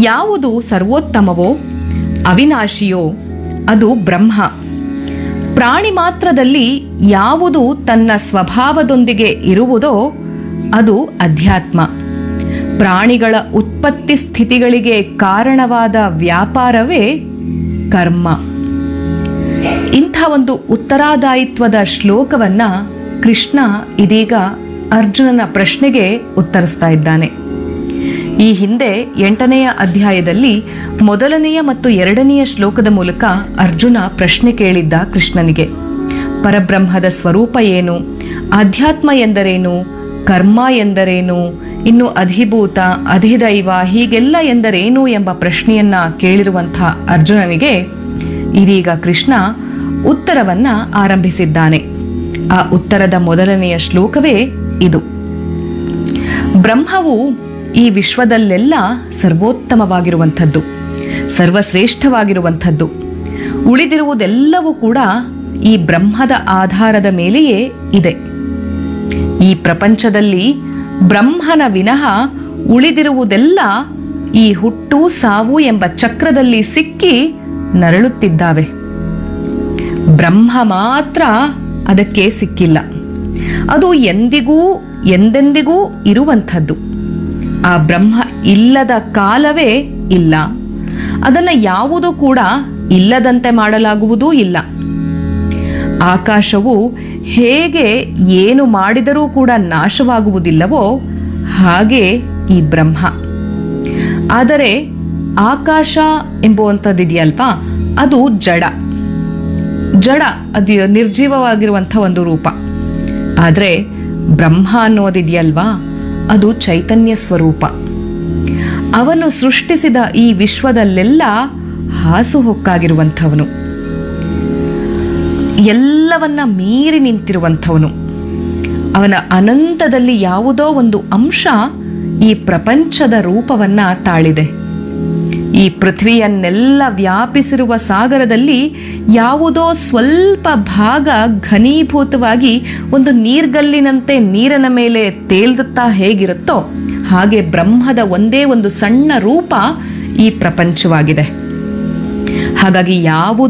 ಯಾವುದು ಸರ್ವೋತ್ತಮವೋ ಅವಿನಾಶಿಯೋ ಅದು ಬ್ರಹ್ಮ ಪ್ರಾಣಿ ಮಾತ್ರದಲ್ಲಿ ಯಾವುದು ತನ್ನ ಸ್ವಭಾವದೊಂದಿಗೆ ಇರುವುದೋ ಅದು ಅಧ್ಯಾತ್ಮ ಪ್ರಾಣಿಗಳ ಉತ್ಪತ್ತಿ ಸ್ಥಿತಿಗಳಿಗೆ ಕಾರಣವಾದ ವ್ಯಾಪಾರವೇ ಕರ್ಮ ಇಂಥ ಒಂದು ಉತ್ತರಾದಾಯಿತ್ವದ ಶ್ಲೋಕವನ್ನ ಕೃಷ್ಣ ಇದೀಗ ಅರ್ಜುನನ ಪ್ರಶ್ನೆಗೆ ಉತ್ತರಿಸ್ತಾ ಇದ್ದಾನೆ ಈ ಹಿಂದೆ ಎಂಟನೆಯ ಅಧ್ಯಾಯದಲ್ಲಿ ಮೊದಲನೆಯ ಮತ್ತು ಎರಡನೆಯ ಶ್ಲೋಕದ ಮೂಲಕ ಅರ್ಜುನ ಪ್ರಶ್ನೆ ಕೇಳಿದ್ದ ಕೃಷ್ಣನಿಗೆ ಪರಬ್ರಹ್ಮದ ಸ್ವರೂಪ ಏನು ಆಧ್ಯಾತ್ಮ ಎಂದರೇನು ಕರ್ಮ ಎಂದರೇನು ಇನ್ನು ಅಧಿಭೂತ ಅಧಿದೈವ ಹೀಗೆಲ್ಲ ಎಂದರೇನು ಎಂಬ ಪ್ರಶ್ನೆಯನ್ನ ಕೇಳಿರುವಂಥ ಅರ್ಜುನನಿಗೆ ಇದೀಗ ಕೃಷ್ಣ ಉತ್ತರವನ್ನ ಆರಂಭಿಸಿದ್ದಾನೆ ಆ ಉತ್ತರದ ಮೊದಲನೆಯ ಶ್ಲೋಕವೇ ಇದು ಬ್ರಹ್ಮವು ಈ ವಿಶ್ವದಲ್ಲೆಲ್ಲ ಸರ್ವೋತ್ತಮವಾಗಿರುವಂಥದ್ದು ಸರ್ವಶ್ರೇಷ್ಠವಾಗಿರುವಂಥದ್ದು ಉಳಿದಿರುವುದೆಲ್ಲವೂ ಕೂಡ ಈ ಬ್ರಹ್ಮದ ಆಧಾರದ ಮೇಲೆಯೇ ಇದೆ ಈ ಪ್ರಪಂಚದಲ್ಲಿ ಬ್ರಹ್ಮನ ವಿನಃ ಉಳಿದಿರುವುದೆಲ್ಲ ಈ ಹುಟ್ಟು ಸಾವು ಎಂಬ ಚಕ್ರದಲ್ಲಿ ಸಿಕ್ಕಿ ನರಳುತ್ತಿದ್ದಾವೆ ಬ್ರಹ್ಮ ಮಾತ್ರ ಅದಕ್ಕೆ ಸಿಕ್ಕಿಲ್ಲ ಅದು ಎಂದಿಗೂ ಎಂದೆಂದಿಗೂ ಇರುವಂಥದ್ದು ಆ ಬ್ರಹ್ಮ ಇಲ್ಲದ ಕಾಲವೇ ಇಲ್ಲ ಅದನ್ನು ಯಾವುದೂ ಕೂಡ ಇಲ್ಲದಂತೆ ಮಾಡಲಾಗುವುದೂ ಇಲ್ಲ ಆಕಾಶವು ಹೇಗೆ ಏನು ಮಾಡಿದರೂ ಕೂಡ ನಾಶವಾಗುವುದಿಲ್ಲವೋ ಹಾಗೆ ಈ ಬ್ರಹ್ಮ ಆದರೆ ಆಕಾಶ ಎಂಬುವಂಥದ್ದಿದೆಯಲ್ವಾ ಅದು ಜಡ ಜಡ ಅದು ನಿರ್ಜೀವವಾಗಿರುವಂಥ ಒಂದು ರೂಪ ಆದರೆ ಬ್ರಹ್ಮ ಅನ್ನೋದಿದೆಯಲ್ವಾ ಅದು ಚೈತನ್ಯ ಸ್ವರೂಪ ಅವನು ಸೃಷ್ಟಿಸಿದ ಈ ವಿಶ್ವದಲ್ಲೆಲ್ಲ ಹಾಸುಹೊಕ್ಕಾಗಿರುವಂಥವನು ಎಲ್ಲವನ್ನ ಮೀರಿ ನಿಂತಿರುವಂಥವನು ಅವನ ಅನಂತದಲ್ಲಿ ಯಾವುದೋ ಒಂದು ಅಂಶ ಈ ಪ್ರಪಂಚದ ರೂಪವನ್ನ ತಾಳಿದೆ ಈ ಪೃಥ್ವಿಯನ್ನೆಲ್ಲ ವ್ಯಾಪಿಸಿರುವ ಸಾಗರದಲ್ಲಿ ಯಾವುದೋ ಸ್ವಲ್ಪ ಭಾಗ ಘನೀಭೂತವಾಗಿ ಒಂದು ನೀರ್ಗಲ್ಲಿನಂತೆ ನೀರಿನ ಮೇಲೆ ತೇಲ್ದುತ್ತಾ ಹೇಗಿರುತ್ತೋ ಹಾಗೆ ಬ್ರಹ್ಮದ ಒಂದೇ ಒಂದು ಸಣ್ಣ ರೂಪ ಈ ಪ್ರಪಂಚವಾಗಿದೆ ಹಾಗಾಗಿ ಯಾವುದು